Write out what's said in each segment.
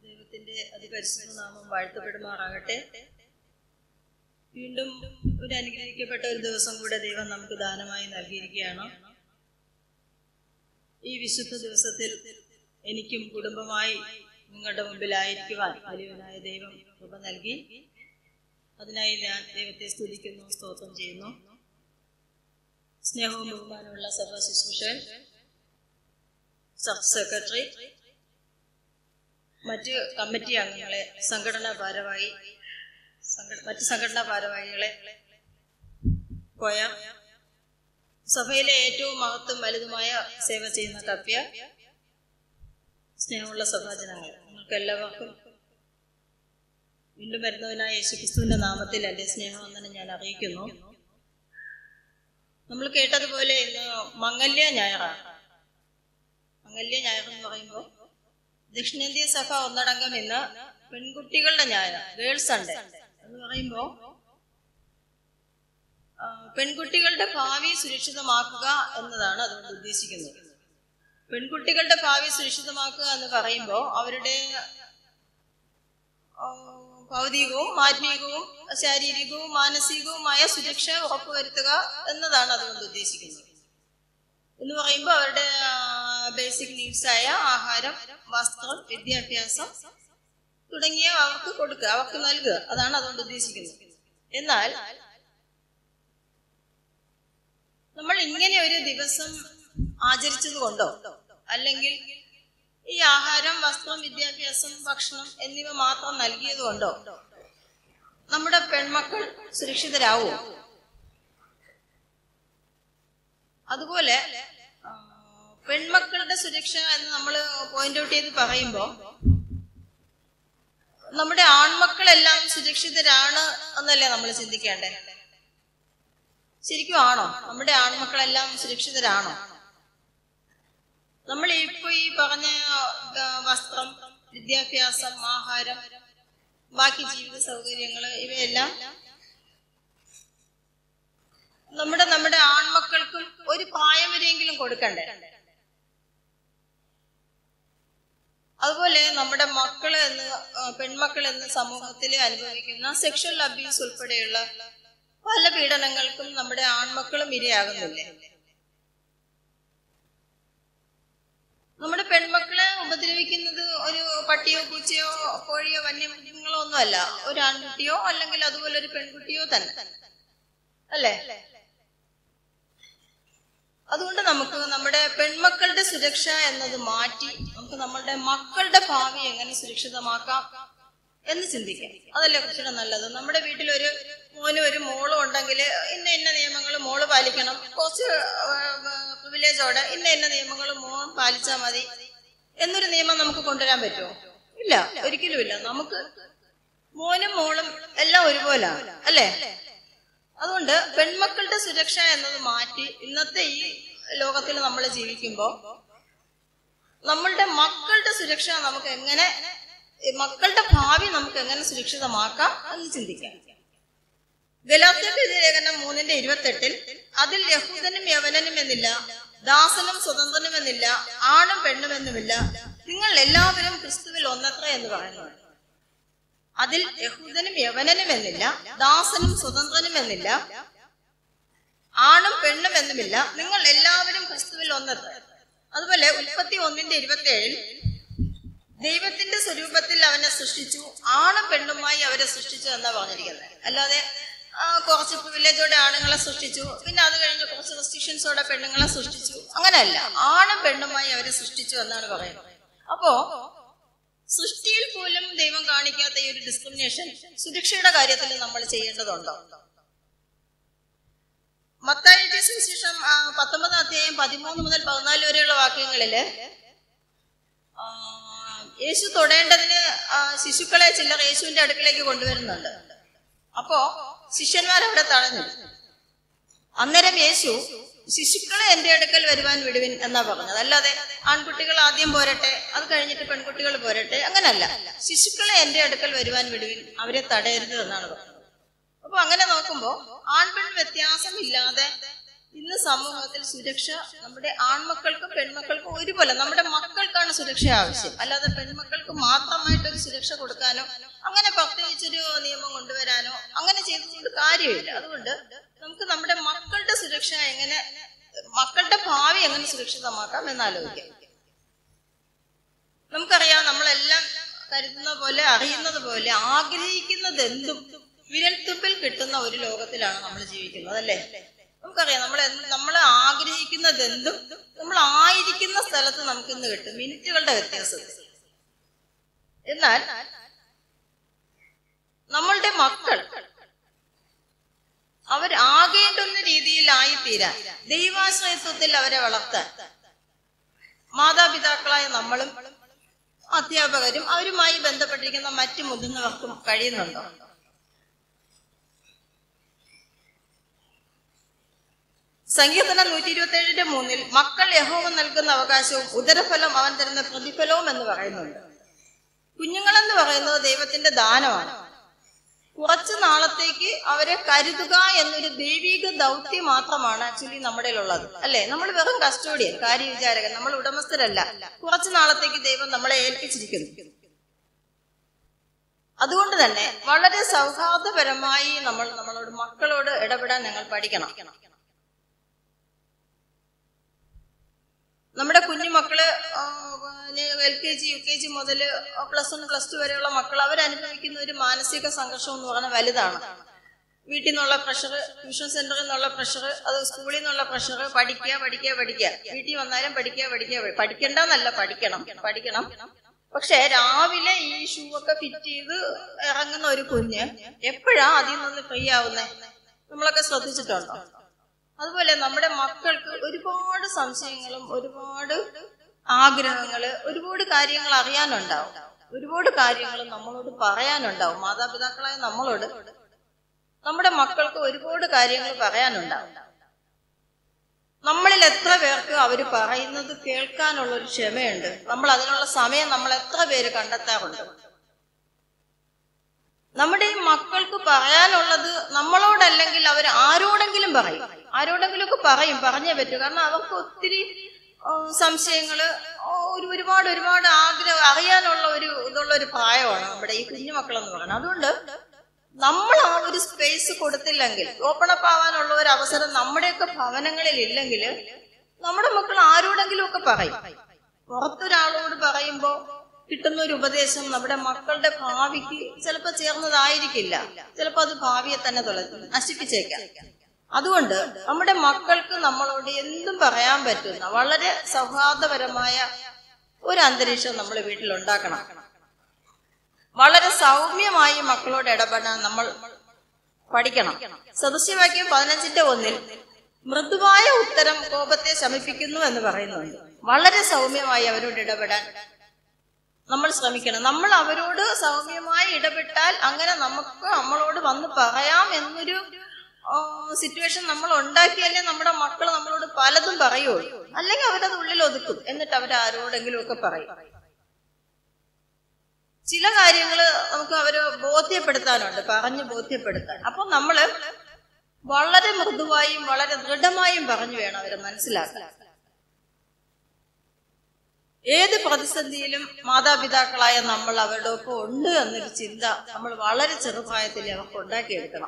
ദൈവത്തിന്റെ അതിപരിശുദ്ധ നാമം വാഴ്ത്തപ്പെടുമാറാകട്ടെ വീണ്ടും ഒരു അനുഗ്രഹിക്കപ്പെട്ട ഒരു ദിവസം കൂടെ ദൈവം നമുക്ക് ദാനമായി നൽകിയിരിക്കുകയാണ് ഈ വിശുദ്ധ ദിവസത്തിൽ എനിക്കും കുടുംബമായി നിങ്ങളുടെ മുമ്പിലായിരിക്കുവാൻ വലിയവനായ ദൈവം കൃപ നൽകി അതിനായി ഞാൻ ദൈവത്തെ സ്തുതിക്കുന്നു സ്തോത്രം ചെയ്യുന്നു സ്നേഹവും ബഹുമാനമുള്ള സഭാ ശുശ്രൂഷൻ സബ് സെക്രട്ടറി മറ്റ് കമ്മിറ്റി അംഗങ്ങളെ സംഘടനാ ഭാരവാഹി സംഘ- മറ്റ് സംഘടനാ ഭാരവാഹികളെ കോയ സഭയിലെ ഏറ്റവും മഹത്വം വലുതുമായ സേവ ചെയ്യുന്ന കപ്യ സ്നേഹമുള്ള സഭാജനങ്ങൾ നിങ്ങൾക്ക് എല്ലാവർക്കും വീണ്ടും വരുന്നവനായ യേശുക്രിസ്തുവിന്റെ നാമത്തിൽ എന്റെ സ്നേഹവന്ദനം ഞാൻ അറിയിക്കുന്നു നമ്മൾ കേട്ടതുപോലെ ഇന്ന് മംഗല്യ ഞായറാണ് മംഗല്യ ഞായർ എന്ന് പറയുമ്പോൾ ദക്ഷിണേന്ത്യ സഭ ഒന്നടങ്കം ഇന്ന് പെൺകുട്ടികളുടെ ഞായർ ഗേൾസ് സൺഡേ എന്ന് പറയുമ്പോ ആ, പെൺകുട്ടികളുടെ ഭാവി സുരക്ഷിതമാക്കുക എന്നതാണ് അതുകൊണ്ട് ഉദ്ദേശിക്കുന്നത് പെൺകുട്ടികളുടെ ഭാവി സുരക്ഷിതമാക്കുക എന്ന് പറയുമ്പോൾ അവരുടെ ആ, ഭൗതികവും ആത്മീയവും ശാരീരികവും മാനസികവുമായ സുരക്ഷ ഉറപ്പുവരുത്തുക എന്നതാണ് അതുകൊണ്ട് ഉദ്ദേശിക്കുന്നത് എന്ന് പറയുമ്പോൾ അവരുടെ ബേസിക് നീഡ്സ് ആയ ആഹാരം വസ്ത്രം വിദ്യാഭ്യാസം തുടങ്ങിയ അവർക്ക് കൊടുക്കുക അവർക്ക് നൽകുക അതാണ് അതുകൊണ്ട് ഉദ്ദേശിക്കുന്നത് എന്നാൽ നമ്മൾ ഇങ്ങനെ ഒരു ദിവസം ആചരിച്ചത് കൊണ്ടോ അല്ലെങ്കിൽ ഈ ആഹാരം വസ്ത്രം വിദ്യാഭ്യാസം ഭക്ഷണം എന്നിവ മാത്രം നൽകിയത് കൊണ്ടോ നമ്മുടെ പെൺമക്കൾ സുരക്ഷിതരാവോ അതുപോലെ ആ, പെൺമക്കളുടെ സുരക്ഷ എന്ന് നമ്മൾ പോയിന്റ് ഔട്ട് ചെയ്ത് പറയുമ്പോൾ നമ്മുടെ ആൺമക്കളെല്ലാം സുരക്ഷിതരാണ് എന്നല്ലേ നമ്മൾ ചിന്തിക്കേണ്ടേ ശരിക്കും ആണോ നമ്മുടെ ആൺമക്കളെല്ലാം സുരക്ഷിതരാണോ നമ്മൾ ഇപ്പൊ ഈ പറഞ്ഞ ആ, വസ്ത്രം വിദ്യാഭ്യാസം ആഹാരം ബാക്കി ജീവിത സൗകര്യങ്ങൾ ഇവയെല്ലാം നമ്മുടെ നമ്മുടെ ആൺമക്കൾക്കും ഒരു പ്രായം വരെയെങ്കിലും കൊടുക്കണ്ടേ അതുപോലെ നമ്മുടെ മക്കള് എന്ന് ആ, പെൺമക്കൾ എന്ന് സമൂഹത്തിൽ അനുഭവിക്കുന്ന സെക്ഷൽ അബ്യൂസ് ഉൾപ്പെടെയുള്ള പല പീഡനങ്ങൾക്കും നമ്മുടെ ആൺമക്കളും ഇരയാകുന്നില്ലേ നമ്മുടെ പെൺമക്കളെ ഉപദ്രവിക്കുന്നത് ഒരു പട്ടിയോ പൂച്ചയോ കോഴിയോ വന്യമൃഗങ്ങളോ ഒന്നുമല്ല ഒരു ആൺകുട്ടിയോ അല്ലെങ്കിൽ അതുപോലെ ഒരു പെൺകുട്ടിയോ തന്നെ അല്ലേ അതുകൊണ്ട് നമുക്ക് നമ്മുടെ പെൺമക്കളുടെ സുരക്ഷ എന്നത് മാറ്റി നമുക്ക് നമ്മളുടെ മക്കളുടെ ഭാവി എങ്ങനെ സുരക്ഷിതമാക്കാം എന്ന് ചിന്തിക്കാം അതല്ലേ കുറച്ചുകൂടെ നല്ലത് നമ്മുടെ വീട്ടിലൊരു മോനും ഒരു മോളും ഉണ്ടെങ്കിൽ ഇന്ന ഇന്ന നിയമങ്ങൾ മോള് പാലിക്കണം കുറച്ച് പ്രിവിലേജോടെ ഇന്ന ഇന്ന നിയമങ്ങൾ മോൻ പാലിച്ചാൽ മതി എന്നൊരു നിയമം നമുക്ക് കൊണ്ടുവരാൻ പറ്റുമോ ഇല്ല ഒരിക്കലും ഇല്ല നമുക്ക് മോനും മോളും എല്ലാം ഒരുപോലാണ് അല്ലേ അതുകൊണ്ട് പെൺമക്കളുടെ സുരക്ഷ എന്നത് മാറ്റി ഇന്നത്തെ ഈ ലോകത്തിൽ നമ്മൾ ജീവിക്കുമ്പോൾ നമ്മളുടെ മക്കളുടെ സുരക്ഷ നമുക്ക് എങ്ങനെ ഈ മക്കളുടെ ഭാവി നമുക്ക് എങ്ങനെ സുരക്ഷിതമാക്കാം എന്ന് ചിന്തിക്കാം ഗലാത്യക്കെതിരെ ലേഖനം മൂന്നിന്റെ ഇരുപത്തെട്ടിൽ അതിൽ യഹൂദനും യവനനും എന്നില്ല ദാസനും സ്വതന്ത്രനും എന്നില്ല ആണും പെണ്ണും എന്നുമില്ല നിങ്ങൾ എല്ലാവരും ക്രിസ്തുവിൽ ഒന്നത്ര എന്ന് പറയുന്നു അതിൽ യഹൂദനും യവനനും എന്നില്ല ദാസനും സ്വതന്ത്രനും എന്നില്ല ആണും പെണ്ണും എന്നുമില്ല നിങ്ങൾ എല്ലാവരും ക്രിസ്തുവിൽ ഒന്നത് അതുപോലെ ഉൽപ്പത്തി ഒന്നിന്റെ ഇരുപത്തി ഏഴിൽ ദൈവത്തിന്റെ സ്വരൂപത്തിൽ അവനെ സൃഷ്ടിച്ചു ആണും പെണ്ണുമായി അവരെ സൃഷ്ടിച്ചു എന്നാ പറഞ്ഞിരിക്കുന്നത് അല്ലാതെ ആ, കുറച്ച് പ്രിവിലേജോടെ ആണുങ്ങളെ സൃഷ്ടിച്ചു പിന്നെ അത് കഴിഞ്ഞ് കുറച്ച് റെസ്ട്രിക്ഷൻസോടെ പെണ്ണുങ്ങളെ സൃഷ്ടിച്ചു അങ്ങനെയല്ല ആണും പെണ്ണുമായി അവരെ സൃഷ്ടിച്ചു എന്നാണ് പറയുന്നത് അപ്പോ സൃഷ്ടിയിൽ പോലും ദൈവം കാണിക്കാത്ത ഈ ഒരു ഡിസ്ക്രിമിനേഷൻ സുരക്ഷയുടെ കാര്യത്തിൽ നമ്മൾ ചെയ്യേണ്ടതുണ്ടോ മത്തായിയുടെ സുവിശേഷം ആ, പത്തൊമ്പതാം അധ്യായം പതിമൂന്ന് മുതൽ പതിനാല് വരെയുള്ള വാക്യങ്ങളില് ആ, യേശു തൊടേണ്ടതിന് ആ, ശിശുക്കളെ ചിലർ യേശുവിന്റെ അടുക്കിലേക്ക് കൊണ്ടുവരുന്നുണ്ട് അപ്പോ ശിഷ്യന്മാർ അവിടെ തടഞ്ഞു അന്നേരം യേശു ശിശുക്കളെ എന്റെ അടുക്കൽ വരുവാൻ വിടുവിൻ എന്നാ പറഞ്ഞത് അല്ലാതെ ആൺകുട്ടികൾ ആദ്യം പോരട്ടെ അത് കഴിഞ്ഞിട്ട് പെൺകുട്ടികൾ പോരട്ടെ അങ്ങനല്ല ശിശുക്കളെ എന്റെ അടുക്കൽ വരുവാൻ വിടുവിൻ അവരെ തടയരുത് എന്നാണ് പറഞ്ഞത് അപ്പൊ അങ്ങനെ നോക്കുമ്പോ ആൺപെൺ വ്യത്യാസമില്ലാതെ ഇന്ന് സമൂഹത്തിൽ സുരക്ഷ നമ്മുടെ ആൺമക്കൾക്കും പെൺമക്കൾക്കും ഒരുപോലെ നമ്മുടെ മക്കൾക്കാണ് സുരക്ഷ ആവശ്യം അല്ലാതെ പെൺമക്കൾക്ക് മാത്രമായിട്ടൊരു സുരക്ഷ കൊടുക്കാനോ അങ്ങനെ പ്രത്യേകിച്ചൊരു നിയമം കൊണ്ടുവരാനോ അങ്ങനെ ചെയ്തതുകൊണ്ട് കാര്യമില്ല അതുകൊണ്ട് നമുക്ക് നമ്മുടെ മക്കളുടെ സുരക്ഷ എങ്ങനെ മക്കളുടെ ഭാവി എങ്ങനെ സുരക്ഷിതമാക്കാം എന്നാലോചിക്കാം നമുക്കറിയാം നമ്മളെല്ലാം കരുതുന്ന പോലെ അറിയുന്നത് പോലെ ആഗ്രഹിക്കുന്നത് എന്തും വിരൽത്തുമ്പിൽ കിട്ടുന്ന ഒരു ലോകത്തിലാണ് നമ്മൾ ജീവിക്കുന്നത് അല്ലേ നമുക്കറിയാം നമ്മൾ നമ്മൾ ആഗ്രഹിക്കുന്നത് എന്തും നമ്മൾ ആയിരിക്കുന്ന സ്ഥലത്ത് നമുക്ക് ഇന്ന് കിട്ടും മിനിറ്റുകളുടെ വ്യത്യാസത്തിൽ എന്നാൽ നമ്മളുടെ മക്കൾ അവർ ആകേണ്ടുന്ന രീതിയിലായി തീരാൻ ദൈവാശ്രയത്വത്തിൽ അവരെ വളർത്താൻ മാതാപിതാക്കളായ നമ്മളും അധ്യാപകരും അവരുമായി ബന്ധപ്പെട്ടിരിക്കുന്ന മറ്റു മുതിർന്നവർക്കും കഴിയുന്നുണ്ടോ സങ്കീർത്തനം നൂറ്റി ഇരുപത്തി ഏഴിന്റെ മൂന്നിൽ മക്കൾ യഹോവ നൽകുന്ന അവകാശവും ഉദരഫലം അവൻ തരുന്ന പ്രതിഫലവും എന്ന് പറയുന്നുണ്ട് കുഞ്ഞുങ്ങളെന്ന് പറയുന്നത് ദൈവത്തിന്റെ ദാനമാണ് കുറച്ചു നാളത്തേക്ക് അവരെ കരുതുക എന്നൊരു ദൈവിക ദൗത്യം മാത്രമാണ് ആക്ച്വലി നമ്മുടെ ഉള്ളത് അല്ലെ നമ്മൾ വെറും കസ്റ്റോഡിയൻ കാര്യവിചാരകൻ നമ്മൾ ഉടമസ്ഥരല്ല കുറച്ചു നാളത്തേക്ക് ദൈവം നമ്മളെ ഏൽപ്പിച്ചിരിക്കുന്നു അതുകൊണ്ട് തന്നെ വളരെ സൗഹാർദ്ദപരമായി നമ്മൾ നമ്മളോട് മക്കളോട് ഇടപെടാൻ ഞങ്ങൾ പഠിക്കണം നമ്മുടെ കുഞ്ഞു മക്കള് L K G U K G മുതൽ പ്ലസ് വൺ പ്ലസ് ടു വരെയുള്ള മക്കൾ അവരനുഭവിക്കുന്ന ഒരു മാനസിക സംഘർഷം എന്ന് പറഞ്ഞാൽ വലുതാണ് വീട്ടിൽ നിന്നുള്ള പ്രഷർ ട്യൂഷൻ സെന്ററിൽ നിന്നുള്ള പ്രഷർ അത് സ്കൂളിൽ നിന്നുള്ള പ്രഷർ പഠിക്കുക പഠിക്കുക പഠിക്കുക വീട്ടിൽ വന്നാലും പഠിക്കുക പഠിക്കുക പഠിക്കണ്ടെന്നല്ല പഠിക്കണം പഠിക്കണം പക്ഷെ രാവിലെ ഈ ഷൂ ഒക്കെ ഫിറ്റ് ചെയ്ത് ഇറങ്ങുന്ന ഒരു കുഞ്ഞ് എപ്പോഴാ അതിൽ നിന്ന് ഫ്രീ ആവുന്നേ നമ്മളൊക്കെ ശ്രദ്ധിച്ചിട്ടുണ്ടോ അതുപോലെ നമ്മുടെ മക്കൾക്ക് ഒരുപാട് സംശയങ്ങളും ഒരുപാട് ആഗ്രഹങ്ങള് ഒരുപാട് കാര്യങ്ങൾ അറിയാനുണ്ടാവും ഒരുപാട് കാര്യങ്ങൾ നമ്മളോട് പറയാനുണ്ടാവും മാതാപിതാക്കളായ നമ്മളോട് നമ്മുടെ മക്കൾക്ക് ഒരുപാട് കാര്യങ്ങൾ പറയാനുണ്ടാവും നമ്മളിൽ എത്ര പേർക്ക് അവർ പറയുന്നത് കേൾക്കാനുള്ള ഒരു ക്ഷമയുണ്ട് നമ്മൾ അതിനുള്ള സമയം നമ്മൾ എത്ര പേര് കണ്ടെത്താറുണ്ട് നമ്മുടെ ഈ മക്കൾക്ക് പറയാനുള്ളത് നമ്മളോടല്ലെങ്കിൽ അവർ ആരോടെങ്കിലും പറയും ആരോടെങ്കിലും ഒക്കെ പറയും പറഞ്ഞേ പറ്റൂ കാരണം അവർക്ക് ഒത്തിരി സംശയങ്ങള് ഒരു ഒരുപാട് ഒരുപാട് ആഗ്രഹം അറിയാനുള്ള ഒരു ഇതുള്ള ഒരു പ്രായമാണ് നമ്മുടെ ഈ കുഞ്ഞു മക്കളെന്ന് പറയുന്നത് അതുകൊണ്ട് നമ്മൾ ആ ഒരു സ്പേസ് കൊടുത്തില്ലെങ്കിൽ ഓപ്പൺ അപ്പ് ആവാനുള്ള ഒരു അവസരം നമ്മുടെയൊക്കെ ഭവനങ്ങളിൽ ഇല്ലെങ്കിൽ നമ്മുടെ മക്കൾ ആരോടെങ്കിലും ഒക്കെ പറയും പുറത്തൊരാളോട് പറയുമ്പോ കിട്ടുന്ന ഒരു ഉപദേശം നമ്മുടെ മക്കളുടെ ഭാവിക്ക് ചിലപ്പോൾ ചേർന്നതായിരിക്കില്ല ചിലപ്പോൾ അത് ഭാവിയെ തന്നെ തുളച്ചു നശിപ്പിച്ചേക്കാം അതുകൊണ്ട് നമ്മുടെ മക്കൾക്ക് നമ്മളോട് എന്തും പറയാൻ പറ്റുന്ന വളരെ സൗഹാർദ്ദപരമായ ഒരു അന്തരീക്ഷം നമ്മൾ വീട്ടിൽ ഉണ്ടാക്കണം വളരെ സൗമ്യമായി മക്കളോട് ഇടപെടാൻ നമ്മൾ പഠിക്കണം സദസ്യവാക്യം പതിനഞ്ചിന്റെ ഒന്നിൽ മൃദുവായ ഉത്തരം കോപത്തെ ശമിപ്പിക്കുന്നു എന്ന് പറയുന്നുണ്ട് വളരെ സൗമ്യമായി അവരോട് ഇടപെടാൻ നമ്മൾ ശ്രമിക്കണം നമ്മൾ അവരോട് സൗമ്യമായി ഇടപെട്ടാൽ അങ്ങനെ നമുക്ക് നമ്മളോട് വന്ന് പറയാം എന്നൊരു സിറ്റുവേഷൻ നമ്മൾ ഉണ്ടാക്കിയാലേ നമ്മുടെ മക്കൾ നമ്മളോട് പലതും പറയുള്ളൂ അല്ലെങ്കിൽ അവരത് ഉള്ളിൽ ഒതുക്കും എന്നിട്ട് അവർ ആരോടെങ്കിലും ഒക്കെ പറയും ചില കാര്യങ്ങള് നമുക്ക് അവര് ബോധ്യപ്പെടുത്താനുണ്ട് പറഞ്ഞു ബോധ്യപ്പെടുത്താൻ അപ്പൊ നമ്മള് വളരെ മൃദുവായും വളരെ ദൃഢമായും പറഞ്ഞു വേണം അവരെ മനസ്സിലാക്കാൻ ഏത് പ്രതിസന്ധിയിലും മാതാപിതാക്കളായ നമ്മൾ അവരുടെ ഒപ്പം ഉണ്ട് എന്നൊരു ചിന്ത നമ്മൾ വളരെ ചെറുപ്രായത്തിൽ അവർക്ക് ഉണ്ടാക്കിയെടുക്കണം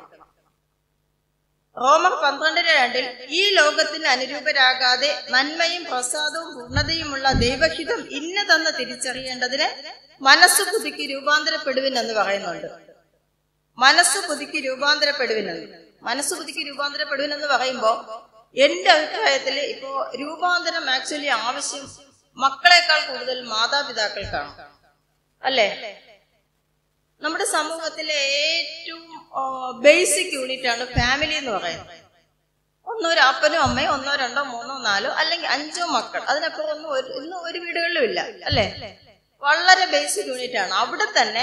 റോമർ പന്ത്രണ്ടിന് രണ്ടിൽ ഈ ലോകത്തിന് അനുരൂപരാകാതെ നന്മയും പ്രസാദവും പൂർണ്ണതയുമുള്ള ദൈവഹിതം ഇന്നതെന്ന് തിരിച്ചറിയേണ്ടതിന് മനസ്സ് പുതുക്കി രൂപാന്തരപ്പെടുവിൻ എന്ന് പറയുന്നുണ്ട് മനസ്സ് പുതുക്കി രൂപാന്തരപ്പെടുവിനെന്ന് മനസ്സ് പുതുക്കി രൂപാന്തരപ്പെടുവിൻ എന്ന് പറയുമ്പോ എന്റെ അഭിപ്രായത്തിൽ ഇപ്പോ രൂപാന്തരം ആക്ച്വലി ആവശ്യം മക്കളെക്കാൾ കൂടുതൽ മാതാപിതാക്കൾക്കാണ് അല്ലേ നമ്മുടെ സമൂഹത്തിലെ ഏറ്റവും ബേസിക് യൂണിറ്റ് ആണ് ഫാമിലി എന്ന് പറയുന്നത് ഒന്നോ ഒരു അപ്പനും അമ്മയും ഒന്നോ രണ്ടോ മൂന്നോ നാലോ അല്ലെങ്കിൽ അഞ്ചോ മക്കൾ അതിനപ്പുറം ഒന്നും ഒരു ഇന്ന് ഒരു വീടുകളിലും ഇല്ല അല്ലേ വളരെ ബേസിക് യൂണിറ്റ് ആണ് അവിടെ തന്നെ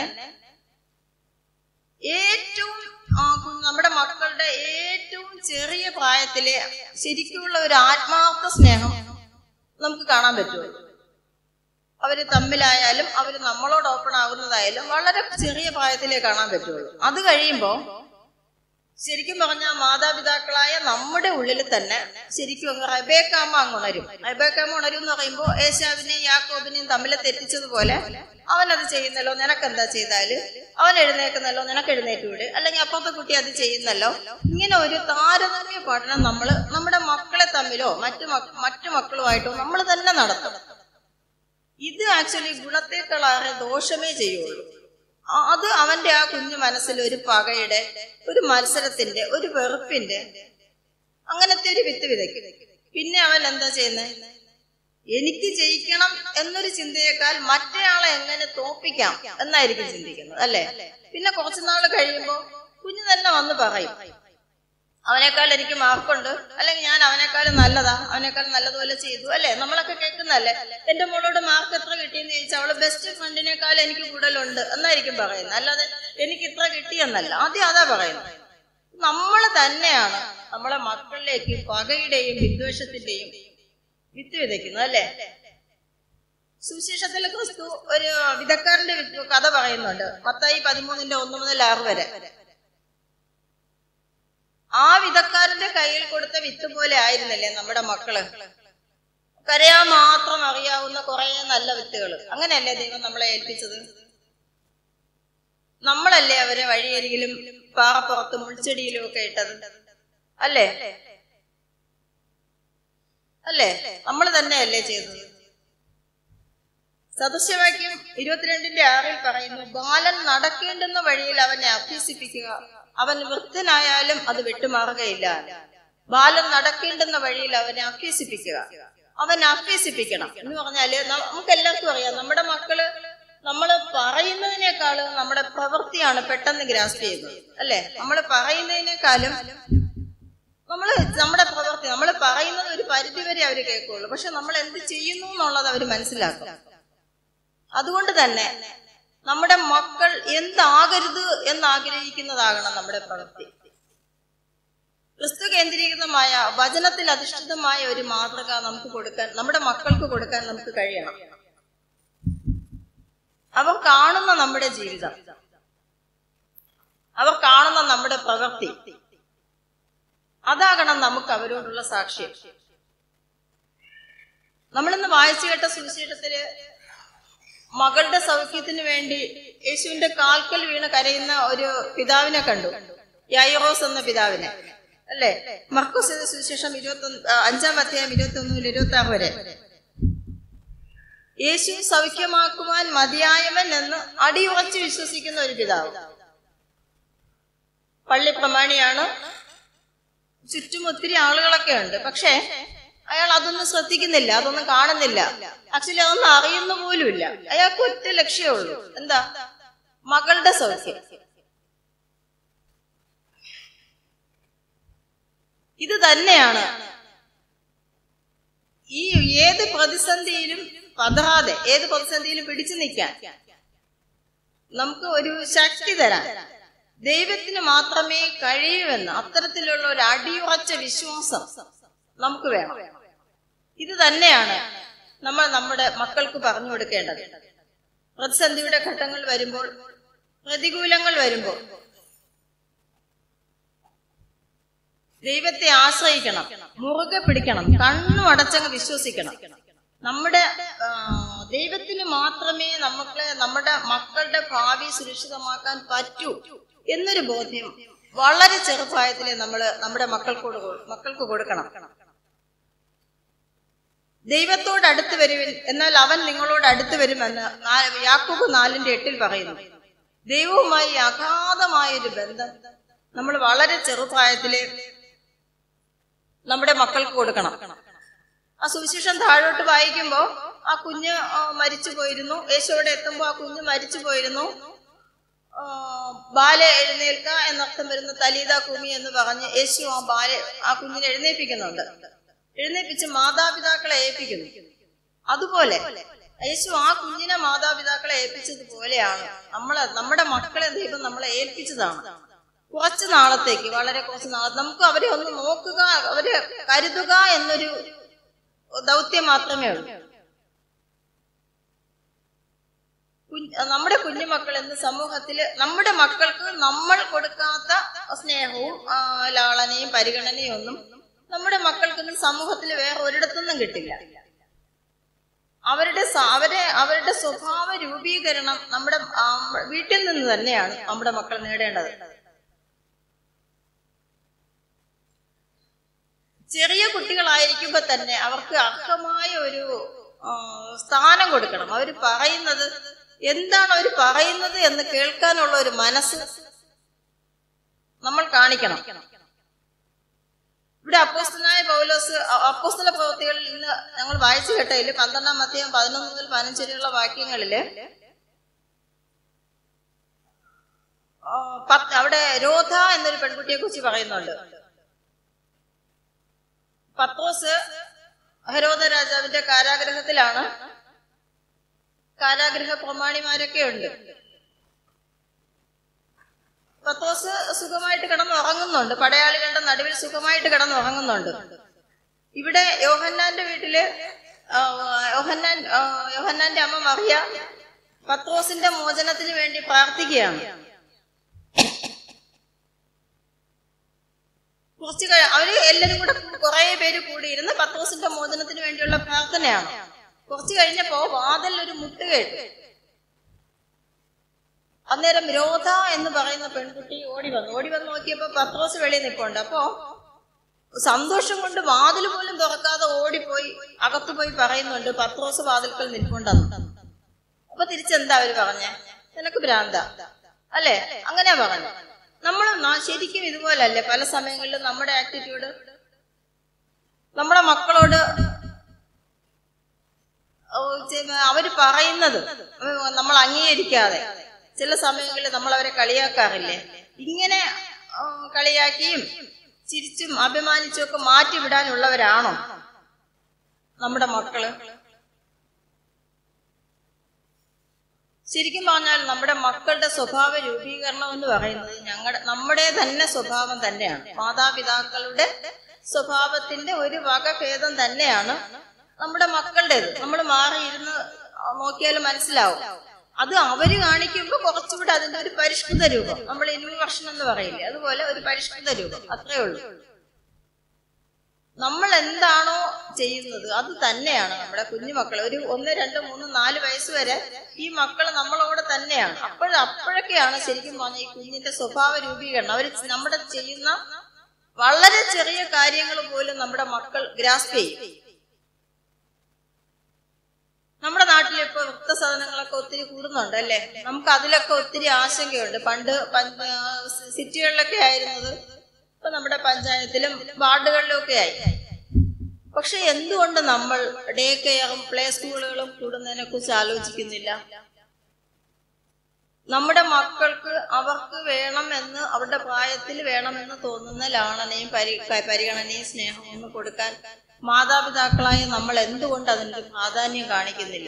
ഏറ്റവും ആ, നമ്മുടെ മക്കളുടെ ഏറ്റവും ചെറിയ പ്രായത്തിലെ ശരിക്കുള്ള ഒരു ആത്മാർത്ഥ സ്നേഹം നമുക്ക് കാണാൻ പറ്റുമോ അവര് തമ്മിലായാലും അവര് നമ്മളോട് ഓപ്പൺ ആകുന്നതായാലും വളരെ ചെറിയ പ്രായത്തിലേ കാണാൻ പറ്റുള്ളൂ അത് കഴിയുമ്പോ ശരിക്കും പറഞ്ഞാൽ മാതാപിതാക്കളായ നമ്മുടെ ഉള്ളിൽ തന്നെ ശരിക്കും അങ്ങ് റബേക്കാമ അങ്ങ് ഉണരും റബേക്കാമ ഉണരും എന്ന് പറയുമ്പോൾ ഏശാവിനെയും യാക്കോബിനെയും തമ്മിൽ തെറ്റിച്ചതുപോലെ അവനത് ചെയ്യുന്നല്ലോ നിനക്കെന്താ ചെയ്താല് അവൻ എഴുന്നേക്കുന്നല്ലോ നിനക്ക് എഴുന്നേറ്റൂടെ അല്ലെങ്കിൽ അപ്പുറത്തെ കുട്ടി അത് ചെയ്യുന്നല്ലോ ഇങ്ങനെ ഒരു താരതമ്യ പഠനം നമ്മൾ നമ്മുടെ മക്കളെ തമ്മിലോ മറ്റു മക്ക- മറ്റു മക്കളുമായിട്ടോ നമ്മൾ തന്നെ നടത്തണം ഇത് ആക്ച്വലി ഗുണത്തേക്കാളേറെ ദോഷമേ ചെയ്യുള്ളൂ ആ- അത് അവന്റെ ആ കുഞ്ഞു മനസ്സിൽ ഒരു പകയുടെ ഒരു മത്സരത്തിന്റെ ഒരു വെറുപ്പിന്റെ അങ്ങനത്തെ ഒരു വിത്ത് വിതയ്ക്കും പിന്നെ അവൻ എന്താ ചെയ്യുന്നത് എനിക്ക് ജയിക്കണം എന്നൊരു ചിന്തയേക്കാൾ മറ്റേയാളെ എങ്ങനെ തോപ്പിക്കാം എന്നായിരിക്കും ചിന്തിക്കുന്നത് അല്ലെ പിന്നെ കുറച്ചു നാൾ കഴിയുമ്പോൾ കുഞ്ഞു തന്നെ വന്ന് പറയും അവനേക്കാൾ എനിക്ക് മാർക്കുണ്ട് അല്ലെങ്കിൽ ഞാൻ അവനേക്കാളും നല്ലതാ അവനേക്കാൾ നല്ലതുപോലെ ചെയ്തു അല്ലെ നമ്മളൊക്കെ കേൾക്കുന്നല്ലേ എന്റെ മോളോട് മാർക്ക് എത്ര കിട്ടിയെന്ന് ചോദിച്ചാൽ അവള് ബെസ്റ്റ് ഫ്രണ്ടിനേക്കാൾ എനിക്ക് കൂടുതലുണ്ട് എന്നായിരിക്കും പറയുന്നത് അല്ലാതെ എനിക്ക് ഇത്ര കിട്ടിയെന്നല്ല ആദ്യം അതാ പറയുന്നത് നമ്മൾ തന്നെയാണ് നമ്മളെ മക്കളിലേക്ക് പകയുടെയും വിദ്വേഷത്തിന്റെയും വിത്ത് വിതയ്ക്കുന്നത് അല്ലേ സുവിശേഷത്തിൽ ക്രിസ്തു ഒരു വിധക്കാരന്റെ വിത്ത് കഥ പറയുന്നുണ്ട് മത്തായി പതിമൂന്നിന്റെ ഒന്ന് മുതൽ ആറ് വരെ ആ വിധക്കാരന്റെ കയ്യിൽ കൊടുത്ത വിത്ത് പോലെ ആയിരുന്നില്ലേ നമ്മുടെ മക്കള് കരയാൻ മാത്രം അറിയാവുന്ന കുറെ നല്ല വിത്തുകൾ അങ്ങനെയല്ലേ ദൈവം നമ്മളെ ഏൽപ്പിച്ചത് നമ്മളല്ലേ അവരെ വഴിയരികിലും പാറപ്പുറത്തും മുൾച്ചെടിയിലും ഒക്കെ ഇട്ടത് അല്ലേ അല്ലേ നമ്മൾ തന്നെയല്ലേ ചെയ്തത് സദൃശവാക്യം ഇരുപത്തിരണ്ടിന്റെ ആറിൽ പറയുന്നു ബാലൻ നടക്കേണ്ടുന്ന വഴിയിൽ അവനെ അഭ്യസിപ്പിക്കുക അവൻ വൃദ്ധനായാലും അത് വിട്ടുമാറുകയില്ല ബാലൻ നടക്കേണ്ടുന്ന വഴിയിൽ അവനെ അഭ്യസിപ്പിക്കുക അവൻ അഭ്യസിപ്പിക്കണം എന്ന് പറഞ്ഞാല് ന- നമുക്ക് എല്ലാവർക്കും അറിയാം നമ്മുടെ മക്കള് നമ്മൾ പറയുന്നതിനേക്കാളും നമ്മുടെ പ്രവൃത്തിയാണ് പെട്ടെന്ന് ഗ്രാസ്പ് ചെയ്യുന്നത് അല്ലെ നമ്മൾ പറയുന്നതിനേക്കാളും നമ്മൾ നമ്മുടെ പ്രവൃത്തി നമ്മൾ പറയുന്നത് ഒരു പരിധി വരെ അവർ കേൾക്കുള്ളൂ പക്ഷെ നമ്മൾ എന്ത് ചെയ്യുന്നു എന്നുള്ളത് അവർ മനസ്സിലാക്കും അതുകൊണ്ട് തന്നെ നമ്മുടെ മക്കൾ എന്താകരുത് എന്ന് ആഗ്രഹിക്കുന്നതാകണം നമ്മുടെ പ്രവൃത്തി ക്രിസ്തു കേന്ദ്രീകൃതമായ വചനത്തിൽ അധിഷ്ഠിതമായ ഒരു മാതൃക നമുക്ക് കൊടുക്കാൻ നമ്മുടെ മക്കൾക്ക് കൊടുക്കാൻ നമുക്ക് കഴിയണം അവർ കാണുന്ന നമ്മുടെ ജീവിതം അവർ കാണുന്ന നമ്മുടെ പ്രവൃത്തി അതാകണം നമുക്ക് അവരോടുള്ള സാക്ഷ്യം നമ്മളിന്ന് വായിച്ചു കേട്ട സുവിശേഷത്തില് മകളുടെ സൗഖ്യത്തിന് വേണ്ടി യേശുവിന്റെ കാൽക്കൽ വീണ് കരയുന്ന ഒരു പിതാവിനെ കണ്ടു യായിറോസ് എന്ന പിതാവിനെ അല്ലേ മർക്കോസ് സുവിശേഷം ഇരുപത്തി അഞ്ചാം അധ്യായം ഇരുപത്തി ഒന്ന് മുതൽ ഇരുപത്തി ആറ് വരെ യേശു സൗഖ്യമാക്കുവാൻ മതിയായവൻ എന്ന് അടിയുറച്ച് വിശ്വസിക്കുന്ന ഒരു പിതാവ് പള്ളി പ്രമാണിയാണ് ചുറ്റും ഒത്തിരി ആളുകളൊക്കെ ഉണ്ട് പക്ഷേ അയാൾ അതൊന്നും ശ്രദ്ധിക്കുന്നില്ല അതൊന്നും കാണുന്നില്ല ആക്ച്വലി അതൊന്നും അറിയുന്ന പോലുമില്ല അയാൾക്ക് ഒറ്റ ലക്ഷ്യമേ ഉള്ളൂ എന്താ മകളുടെ സൗഖ്യം ഇത് തന്നെയാണ് ഈ ഏത് പ്രതിസന്ധിയിലും പതറാതെ ഏത് പ്രതിസന്ധിയിലും പിടിച്ചു നിൽക്കാൻ നമുക്ക് ഒരു ശക്തി തരാൻ ദൈവത്തിന് മാത്രമേ കഴിയൂവെന്ന് അത്തരത്തിലുള്ള ഒരു അടിയുറച്ച വിശ്വാസം നമുക്ക് വേണം ഇത് തന്നെയാണ് നമ്മൾ നമ്മുടെ മക്കൾക്ക് പറഞ്ഞു കൊടുക്കേണ്ടത് പ്രതിസന്ധിയുടെ ഘട്ടങ്ങൾ വരുമ്പോൾ പ്രതികൂലങ്ങൾ വരുമ്പോൾ ദൈവത്തെ ആശ്രയിക്കണം മുറുകെ പിടിക്കണം കണ്ണും അടച്ചങ്ങ് വിശ്വസിക്കണം നമ്മുടെ ആ, ദൈവത്തിന് മാത്രമേ നമുക്ക് നമ്മുടെ മക്കളുടെ ഭാവി സുരക്ഷിതമാക്കാൻ പറ്റൂ എന്നൊരു ബോധ്യം വളരെ ചെറുപ്രായത്തിലെ നമ്മൾ നമ്മുടെ മക്കൾക്കോട് കൊ- മക്കൾക്ക് കൊടുക്കണം ദൈവത്തോട് അടുത്ത് വരുവിൻ എന്നാൽ അവൻ നിങ്ങളോട് അടുത്ത് വരുമെന്ന് നാ- യാക്കോബ് നാലിന്റെ എട്ടിൽ പറയുന്നു ദൈവവുമായി അഗാധമായ ഒരു ബന്ധം നമ്മൾ വളരെ ചെറുപ്രായത്തിലെ നമ്മുടെ മക്കൾക്ക് കൊടുക്കണം ആ സുവിശേഷം താഴോട്ട് വായിക്കുമ്പോ ആ കുഞ്ഞ് ആ, മരിച്ചു പോയിരുന്നു യേശോടെ എത്തുമ്പോ ആ കുഞ്ഞ് മരിച്ചു പോയിരുന്നു ആ, ബാല എഴുന്നേൽക്ക എന്നർത്ഥം വരുന്ന തലീത കുമി എന്ന് പറഞ്ഞ് യേശു ആ ബാല ആ കുഞ്ഞിനെ എഴുന്നേൽപ്പിക്കുന്നുണ്ട് എഴുന്നേൽപ്പിച്ച് മാതാപിതാക്കളെ ഏൽപ്പിക്കുന്നു അതുപോലെ യേശു ആ കുഞ്ഞിനെ മാതാപിതാക്കളെ ഏൽപ്പിച്ചതുപോലെയാണ് നമ്മളെ നമ്മുടെ മക്കളെ ദൈവം നമ്മളെ ഏൽപ്പിച്ചതാണ് കുറച്ച് നാളത്തേക്ക് വളരെ കുറച്ച് നാൾ നമുക്ക് അവരെ ഒന്ന് നോക്കുക അവരെ കരുതുക എന്നൊരു ദൗത്യം മാത്രമേ ഉള്ളൂ കുഞ്ഞ് നമ്മുടെ കുഞ്ഞുമക്കൾ എന്ന് സമൂഹത്തിൽ നമ്മുടെ മക്കൾക്ക് നമ്മൾ കൊടുക്കാത്ത സ്നേഹവും ആ, ലാളനയും പരിഗണനയും ഒന്നും നമ്മുടെ മക്കൾക്കൊന്നും സമൂഹത്തിൽ വേറെ ഒരിടത്തുനിന്നും കിട്ടില്ല അവരുടെ സ- അവരെ അവരുടെ സ്വഭാവ രൂപീകരണം നമ്മുടെ ആ, വീട്ടിൽ നിന്ന് തന്നെയാണ് നമ്മുടെ മക്കൾ നേടേണ്ടത് ചെറിയ കുട്ടികളായിരിക്കുമ്പോ തന്നെ അവർക്ക് അർഹമായ ഒരു ആ, സ്ഥാനം കൊടുക്കണം അവർ പറയുന്നത് എന്താണ് അവർ പറയുന്നത് എന്ന് കേൾക്കാനുള്ള ഒരു മനസ്സ് നമ്മൾ കാണിക്കണം ഇവിടെ അപ്പോസ്തനായ പൗലോസ് അ- അപ്പോസ്തല പ്രവൃത്തികളിൽ ഇന്ന് ഞങ്ങൾ വായിച്ചു കേട്ടതിൽ പന്ത്രണ്ടാം അധ്യായം പതിനൊന്ന് മുതൽ പതിനഞ്ച് വരെയുള്ള വാക്യങ്ങളില് ആ, പത്ത് അവിടെ രോധ എന്നൊരു പെൺകുട്ടിയെ കുറിച്ച് പറയുന്നുണ്ട് പത്രോസ് ഹരോദ രാജാവിന്റെ കാരാഗ്രഹത്തിലാണ് കാരാഗ്രഹ പ്രമാണിമാരൊക്കെ ഉണ്ട് പത്രോസ് സുഖമായിട്ട് കിടന്ന് ഉറങ്ങുന്നുണ്ട് പടയാളികളുടെ നടുവിൽ സുഖമായിട്ട് കിടന്ന് ഉറങ്ങുന്നുണ്ട് ഇവിടെ യോഹന്നാന്റെ വീട്ടില് ആ, യോഹന്നാൻ ആ, യോഹന്നാന്റെ അമ്മ മറിയ പത്രോസിന്റെ മോചനത്തിന് വേണ്ടി പ്രാർത്ഥിക്കുകയാണ് കുറച്ച് കഴി- അവര് എല്ലാരും കൂടെ കുറെ പേര് കൂടിയിരുന്ന് പത്രോസിന്റെ മോചനത്തിന് വേണ്ടിയുള്ള പ്രാർത്ഥനയാണ് കുറച്ച് കഴിഞ്ഞപ്പോ വാതിൽ ഒരു മുട്ട് കേട്ടു അന്നേരം രോധ എന്ന് പറയുന്ന പെൺകുട്ടി ഓടി വന്നു ഓടി വന്ന് നോക്കിയപ്പോ പത്രോസ് വെളിയിൽ നിൽപ്പുണ്ട് അപ്പോ സന്തോഷം കൊണ്ട് വാതിൽ പോലും തുറക്കാതെ ഓടിപ്പോയി അകത്തു പോയി പറയുന്നുണ്ട് പത്രോസ് വാതിൽക്കൽ നിൽപ്പുണ്ടെന്ന് അപ്പൊ തിരിച്ചെന്താ അവര് പറഞ്ഞേ നിനക്ക് ഭ്രാന്ത അല്ലേ അങ്ങനെയാ പറഞ്ഞു നമ്മൾ ശരിക്കും ഇതുപോലല്ലേ പല സമയങ്ങളിലും നമ്മുടെ ആറ്റിറ്റ്യൂഡ് നമ്മുടെ മക്കളോട് ഓ, ചെ- അവര് പറയുന്നത് നമ്മൾ അംഗീകരിക്കാതെ ചില സമയങ്ങളിൽ നമ്മൾ അവരെ കളിയാക്കാറില്ലേ ഇങ്ങനെ ആ, കളിയാക്കിയും ചിരിച്ചും അഭിമാനിച്ചും ഒക്കെ മാറ്റിവിടാനുള്ളവരാണോ നമ്മുടെ മക്കള് ശരിക്കും പറഞ്ഞാൽ നമ്മുടെ മക്കളുടെ സ്വഭാവ രൂപീകരണം എന്ന് പറയുന്നത് ഞങ്ങളുടെ നമ്മുടെ തന്നെ സ്വഭാവം തന്നെയാണ് മാതാപിതാക്കളുടെ സ്വഭാവത്തിന്റെ ഒരു വകഭേദം തന്നെയാണ് നമ്മുടെ മക്കളുടേത് നമ്മൾ മാറിയിരുന്ന് നോക്കിയാൽ മനസ്സിലാവും അത് അവര് കാണിക്കുമ്പോൾ കുറച്ചുകൂടെ അതിന്റെ ഒരു പരിഷ്കൃത രൂപം നമ്മൾ ഇൻവേർഷൻ എന്ന് പറയില്ലേ അതുപോലെ ഒരു പരിഷ്കൃത രൂപം അത്രേ ഉള്ളൂ നമ്മൾ എന്താണോ ചെയ്യുന്നത് അത് തന്നെയാണ് നമ്മുടെ കുഞ്ഞുമക്കൾ ഒരു ഒന്ന് രണ്ട് മൂന്ന് നാല് വയസ്സ് വരെ ഈ മക്കൾ നമ്മളോട് തന്നെയാണ് അപ്പോൾ അപ്പോഴൊക്കെയാണ് ശരിക്കും പറഞ്ഞ ഈ കുഞ്ഞിന്റെ സ്വഭാവ രൂപീകരണം അവർ നമ്മുടെ ചെയ്യുന്ന വളരെ ചെറിയ കാര്യങ്ങൾ പോലും നമ്മുടെ മക്കൾ ഗ്രാസ്പ് ചെയ്യും നമ്മുടെ നാട്ടിൽ ഇപ്പൊ വൃത്തസാധനങ്ങളൊക്കെ ഒത്തിരി കൂടുന്നുണ്ട് അല്ലെ നമുക്ക് അതിലൊക്കെ ഒത്തിരി ആശങ്കയുണ്ട് പണ്ട് പഞ്ച- സിറ്റികളിലൊക്കെ ആയിരുന്നത് ഇപ്പൊ നമ്മുടെ പഞ്ചായത്തിലും വാർഡുകളിലും ഒക്കെ ആയി പക്ഷെ എന്തുകൊണ്ട് നമ്മൾ ഡേ കെയറും പ്ലേ സ്കൂളുകളും കൂടുന്നതിനെ കുറിച്ച് ആലോചിക്കുന്നില്ല നമ്മുടെ മക്കൾക്ക് അവർക്ക് വേണമെന്ന് അവരുടെ പ്രായത്തിൽ വേണമെന്ന് തോന്നുന്ന ലാളനയും പരി പരിഗണനയും സ്നേഹവും ഒന്ന് കൊടുക്കാൻ മാതാപിതാക്കളായ നമ്മൾ എന്തുകൊണ്ട് അതിന്റെ പ്രാധാന്യം കാണിക്കുന്നില്ല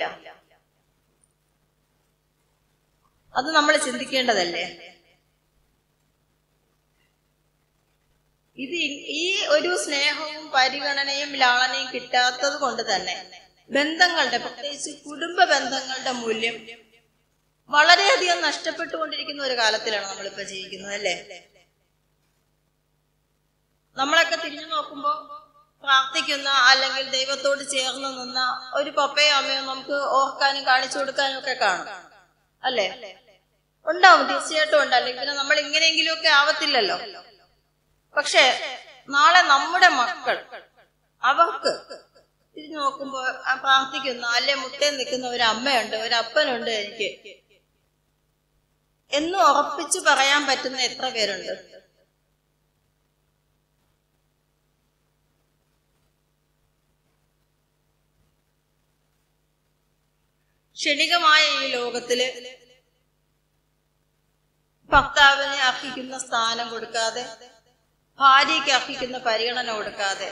അത് നമ്മൾ ചിന്തിക്കേണ്ടതല്ലേ ഇത് ഇ- ഈ ഒരു സ്നേഹവും പരിഗണനയും ലാളനയും കിട്ടാത്തത് കൊണ്ട് തന്നെ ബന്ധങ്ങളുടെ പ്രത്യേകിച്ച് കുടുംബ ബന്ധങ്ങളുടെ മൂല്യം വളരെയധികം നഷ്ടപ്പെട്ടുകൊണ്ടിരിക്കുന്ന ഒരു കാലത്തിലാണ് നമ്മളിപ്പോ ജീവിക്കുന്നത് അല്ലേ നമ്മളൊക്കെ തിരിഞ്ഞു നോക്കുമ്പോ പ്രാർത്ഥിക്കുന്ന അല്ലെങ്കിൽ ദൈവത്തോട് ചേർന്ന് നിന്ന ഒരു പപ്പയോ അമ്മയോ നമുക്ക് ഓർക്കാനും കാണിച്ചു കൊടുക്കാനും ഒക്കെ കാണും അല്ലേ ഉണ്ടാവും തീർച്ചയായിട്ടും ഉണ്ട് അല്ലെങ്കിൽ പിന്നെ നമ്മൾ ഇങ്ങനെയെങ്കിലും ഒക്കെ ആവത്തില്ലല്ലോ പക്ഷെ നാളെ നമ്മുടെ മക്കൾ അവർക്ക് തിരിഞ്ഞു നോക്കുമ്പോ ആ പ്രാർത്ഥിക്കുന്ന അല്ലെ മുട്ടേ നിൽക്കുന്ന ഒരു അമ്മയുണ്ട് ഒരു അപ്പനുണ്ട് എനിക്ക് എന്ന് ഉറപ്പിച്ചു പറയാൻ പറ്റുന്ന എത്ര പേരുണ്ട് ക്ഷണികമായ ഈ ലോകത്തില് ഭർത്താവിനെ അർഹിക്കുന്ന സ്ഥാനം കൊടുക്കാതെ ഭാര്യയ്ക്ക് അർഹിക്കുന്ന പരിഗണന കൊടുക്കാതെ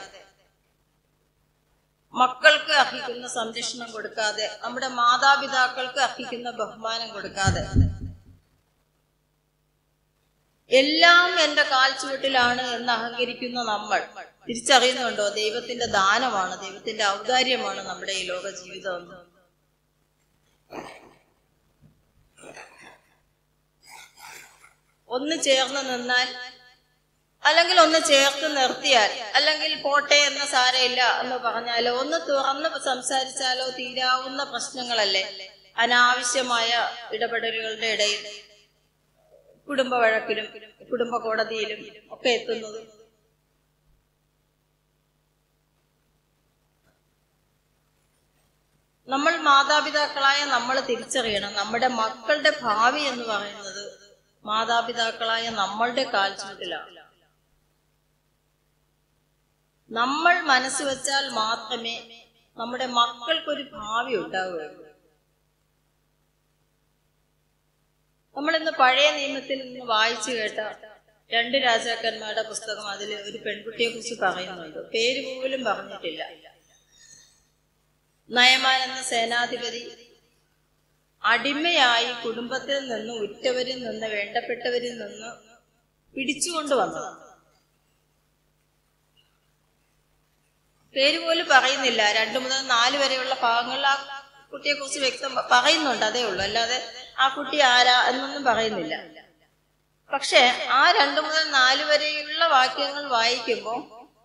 മക്കൾക്ക് അർഹിക്കുന്ന സംരക്ഷണം കൊടുക്കാതെ നമ്മുടെ മാതാപിതാക്കൾക്ക് അർഹിക്കുന്ന ബഹുമാനം കൊടുക്കാതെ എല്ലാം എന്റെ കാൽച്ചുവട്ടിലാണ് എന്ന് അഹങ്കരിക്കുന്ന നമ്മൾ തിരിച്ചറിയുന്നുണ്ടോ ദൈവത്തിന്റെ ദാനമാണ് ദൈവത്തിന്റെ ഔദാര്യമാണ് നമ്മുടെ ഈ ലോക ജീവിതം എന്ന് ഒന്ന് ചേർന്ന് നിന്നാൽ അല്ലെങ്കിൽ ഒന്ന് ചേർത്ത് നിർത്തിയാൽ അല്ലെങ്കിൽ പോട്ടെ എന്ന സാരമില്ല എന്ന് പറഞ്ഞാലോ ഒന്ന് തുറന്ന് സംസാരിച്ചാലോ തീരാവുന്ന പ്രശ്നങ്ങളല്ലേ അനാവശ്യമായ ഇടപെടലുകളുടെ ഇടയിൽ കുടുംബ വഴക്കിലും കുടുംബ കോടതിയിലും ഒക്കെ എത്തുന്നത് നമ്മൾ മാതാപിതാക്കളായ നമ്മൾ തിരിച്ചറിയണം നമ്മുടെ മക്കളുടെ ഭാവി എന്ന് പറയുന്നത് മാതാപിതാക്കളായ നമ്മളുടെ കാൽച്ചുവട്ടിലാണ് നമ്മൾ മനസ്സ് വെച്ചാൽ മാത്രമേ നമ്മുടെ മക്കൾക്കൊരു ഭാവി ഉണ്ടാവുകയുള്ളൂ നമ്മൾ ഇന്ന് പഴയ നിയമത്തിൽ നിന്ന് വായിച്ചു കേട്ട രണ്ട് രാജാക്കന്മാരുടെ പുസ്തകം അതിൽ ഒരു പെൺകുട്ടിയെ കുറിച്ച് പറയുന്നുണ്ട് പേര് പോലും പറഞ്ഞിട്ടില്ല നയമാൻ എന്ന സേനാധിപതി അടിമയായി കുടുംബത്തിൽ നിന്ന് ഉറ്റവരിൽ നിന്ന് വേണ്ടപ്പെട്ടവരിൽ നിന്ന് പിടിച്ചുകൊണ്ട് വന്നതാണ് പേര് പോലും പറയുന്നില്ല രണ്ടു മുതൽ നാല് വരെയുള്ള ഭാഗങ്ങളിൽ ആ കുട്ടിയെ കുറിച്ച് വ്യക്തം പറയുന്നുണ്ട് അതേ ഉള്ളൂ അല്ലാതെ ആ കുട്ടി ആരാ എന്നൊന്നും പറയുന്നില്ല പക്ഷെ ആ രണ്ടു മുതൽ നാല് വരെയുള്ള വാക്യങ്ങൾ വായിക്കുമ്പോൾ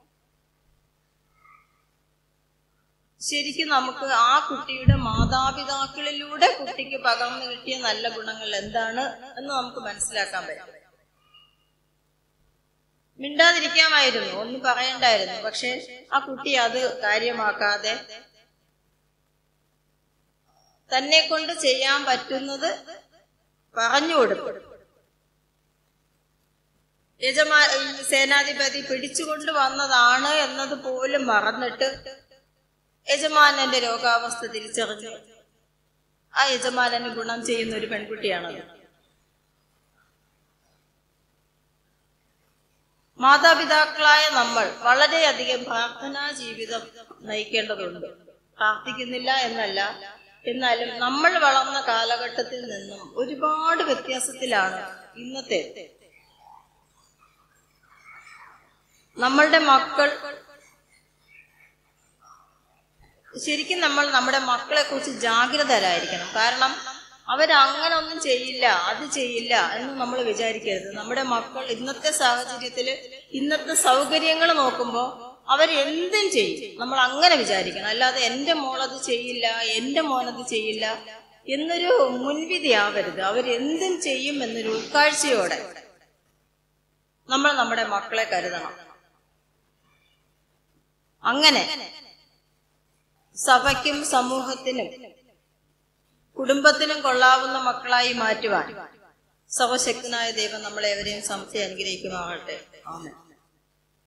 ശരിക്കും നമുക്ക് ആ കുട്ടിയുടെ മാതാപിതാക്കളിലൂടെ കുട്ടിക്ക് പകർന്നു കിട്ടിയ നല്ല ഗുണങ്ങൾ എന്താണ് എന്ന് നമുക്ക് മനസ്സിലാക്കാൻ പറ്റും മിണ്ടാതിരിക്കാമായിരുന്നു ഒന്നും പറയണ്ടായിരുന്നു പക്ഷെ ആ കുട്ടി അത് കാര്യമാക്കാതെ തന്നെ കൊണ്ട് ചെയ്യാൻ പറ്റുന്നത് പറഞ്ഞു കൊടുത്തു യജമാ ഈ സേനാധിപതി പിടിച്ചുകൊണ്ട് വന്നതാണ് എന്നത് പോലും മറന്നിട്ട് യജമാനന്റെ രോഗാവസ്ഥ തിരിച്ചറിഞ്ഞു ആ യജമാനന് ഗുണം ചെയ്യുന്ന ഒരു പെൺകുട്ടിയാണത് മാതാപിതാക്കളായ നമ്മൾ വളരെയധികം പ്രാർത്ഥനാ ജീവിതം നയിക്കേണ്ടതുണ്ട് പ്രാർത്ഥിക്കുന്നില്ല എന്നല്ല എന്നാലും നമ്മൾ വളർന്ന കാലഘട്ടത്തിൽ നിന്നും ഒരുപാട് വ്യത്യാസത്തിലാണ് ഇന്നത്തെ നമ്മളുടെ മക്കൾ ശരിക്കും നമ്മൾ നമ്മുടെ മക്കളെ കുറിച്ച് ജാഗ്രതരായിരിക്കണം കാരണം അവരങ്ങനെ ഒന്നും ചെയ്യില്ല അത് ചെയ്യില്ല എന്ന് നമ്മൾ വിചാരിക്കരുത് നമ്മുടെ മക്കൾ ഇന്നത്തെ സാഹചര്യത്തിൽ ഇന്നത്തെ സൗകര്യങ്ങൾ നോക്കുമ്പോൾ അവരെന്തും ചെയ്യും നമ്മൾ അങ്ങനെ വിചാരിക്കണം അല്ലാതെ എൻ്റെ മോളത് ചെയ്യില്ല എൻ്റെ മോനത് ചെയ്യില്ല എന്നൊരു മുൻവിധി ആവരുത് അവരെന്തും ചെയ്യും എന്നൊരു ഉൾക്കാഴ്ചയോടെ നമ്മൾ നമ്മുടെ മക്കളെ കരുതണം അങ്ങനെ സഭയ്ക്കും സമൂഹത്തിനും കുടുംബത്തിനും കൊള്ളാവുന്ന മക്കളായി മാറ്റുവാൻ സർവശക്തനായ ദൈവം നമ്മളെ എവരെയും സമത്തെ അനുഗ്രഹിക്കുമാകട്ടെ ആമേൻ